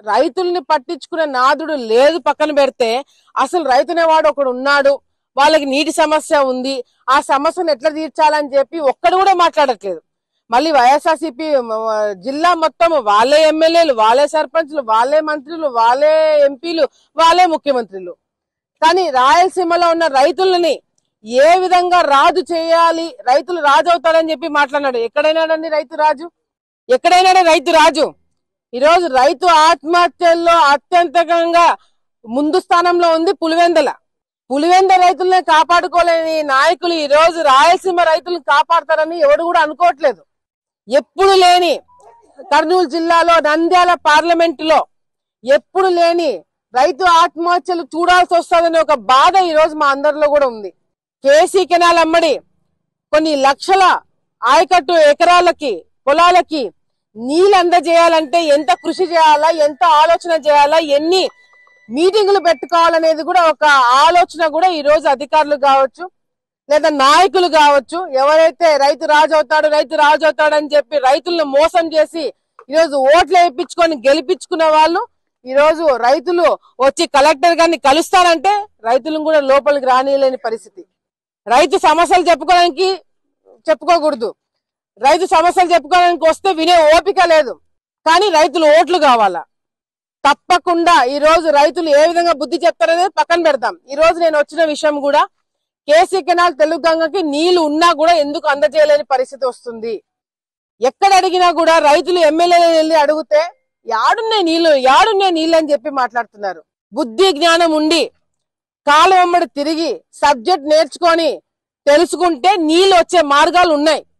రైతుల్ని పట్టించుకునే నాదుడు లేదు పక్కన పెడితే అసలు రైతునేవాడు ఒకడు ఉన్నాడు వాళ్ళకి నీటి సమస్య ఉంది ఆ సమస్యను ఎట్లా తీర్చాలని చెప్పి ఒక్కడు కూడా మాట్లాడట్లేదు మళ్ళీ వైఎస్ఆర్సీపీ జిల్లా మొత్తం వాళ్ళే ఎమ్మెల్యేలు వాళ్ళే సర్పంచ్లు వాళ్ళే మంత్రులు వాళ్ళే ఎంపీలు వాళ్ళే ముఖ్యమంత్రులు కానీ రాయలసీమలో ఉన్న రైతులని ఏ విధంగా రాజు చేయాలి రైతులు రాజు అవుతారని చెప్పి మాట్లాడినాడు ఎక్కడైనాడండి రైతు రాజు ఎక్కడైనాడే రైతు రాజు ఈరోజు రైతు ఆత్మహత్యల్లో అత్యంతకంగా ముందు స్థానంలో ఉంది పులివెందల పులివెంద రైతుల్ని కాపాడుకోలేని నాయకులు ఈ రోజు రాయలసీమ రైతులను కాపాడతారని ఎవడు కూడా అనుకోవట్లేదు ఎప్పుడు లేని కర్నూలు జిల్లాలో నంద్యాల పార్లమెంట్ లో ఎప్పుడు లేని రైతు ఆత్మహత్యలు చూడాల్సి వస్తుందనే ఒక బాధ ఈ రోజు మా అందరిలో కూడా ఉంది కేసీ కెనాల్ అమ్మడి కొన్ని లక్షల ఆయకట్టు ఎకరాలకి పొలాలకి నీళ్ళు అందజేయాలంటే ఎంత కృషి చేయాలా ఎంత ఆలోచన చేయాలా ఎన్ని మీటింగులు పెట్టుకోవాలనేది కూడా ఒక ఆలోచన కూడా ఈ రోజు అధికారులు కావచ్చు లేదా నాయకులు కావచ్చు ఎవరైతే రైతు రాజు అవుతాడు రైతు రాజు అవుతాడు అని చెప్పి రైతులను మోసం చేసి ఈరోజు ఓట్లు వేయించుకొని గెలిపించుకున్న వాళ్ళు ఈ రోజు రైతులు వచ్చి కలెక్టర్ గారిని కలుస్తారంటే రైతులను కూడా లోపలికి రానియలేని పరిస్థితి రైతు సమస్యలు చెప్పుకోవడానికి చెప్పుకోకూడదు రైతు సమస్యలు చెప్పుకోవడానికి వస్తే వినే ఓపిక లేదు కానీ రైతులు ఓట్లు కావాలా తప్పకుండా ఈ రోజు రైతులు ఏ విధంగా బుద్ధి చెప్తారనేది పక్కన పెడతాం ఈ రోజు నేను వచ్చిన విషయం కూడా కేసీ కెనాల్ తెలుగు గంగకి నీళ్లు ఉన్నా కూడా ఎందుకు అందజేయలేని పరిస్థితి వస్తుంది ఎక్కడ అడిగినా కూడా రైతులు ఎమ్మెల్యేలు వెళ్ళి అడిగితే యాడున్నాయి నీళ్లు యాడున్నాయి నీళ్లు అని చెప్పి మాట్లాడుతున్నారు బుద్ధి జ్ఞానం ఉండి కాలు వెంబడి తిరిగి సబ్జెక్ట్ నేర్చుకొని తెలుసుకుంటే నీళ్లు వచ్చే మార్గాలు ఉన్నాయి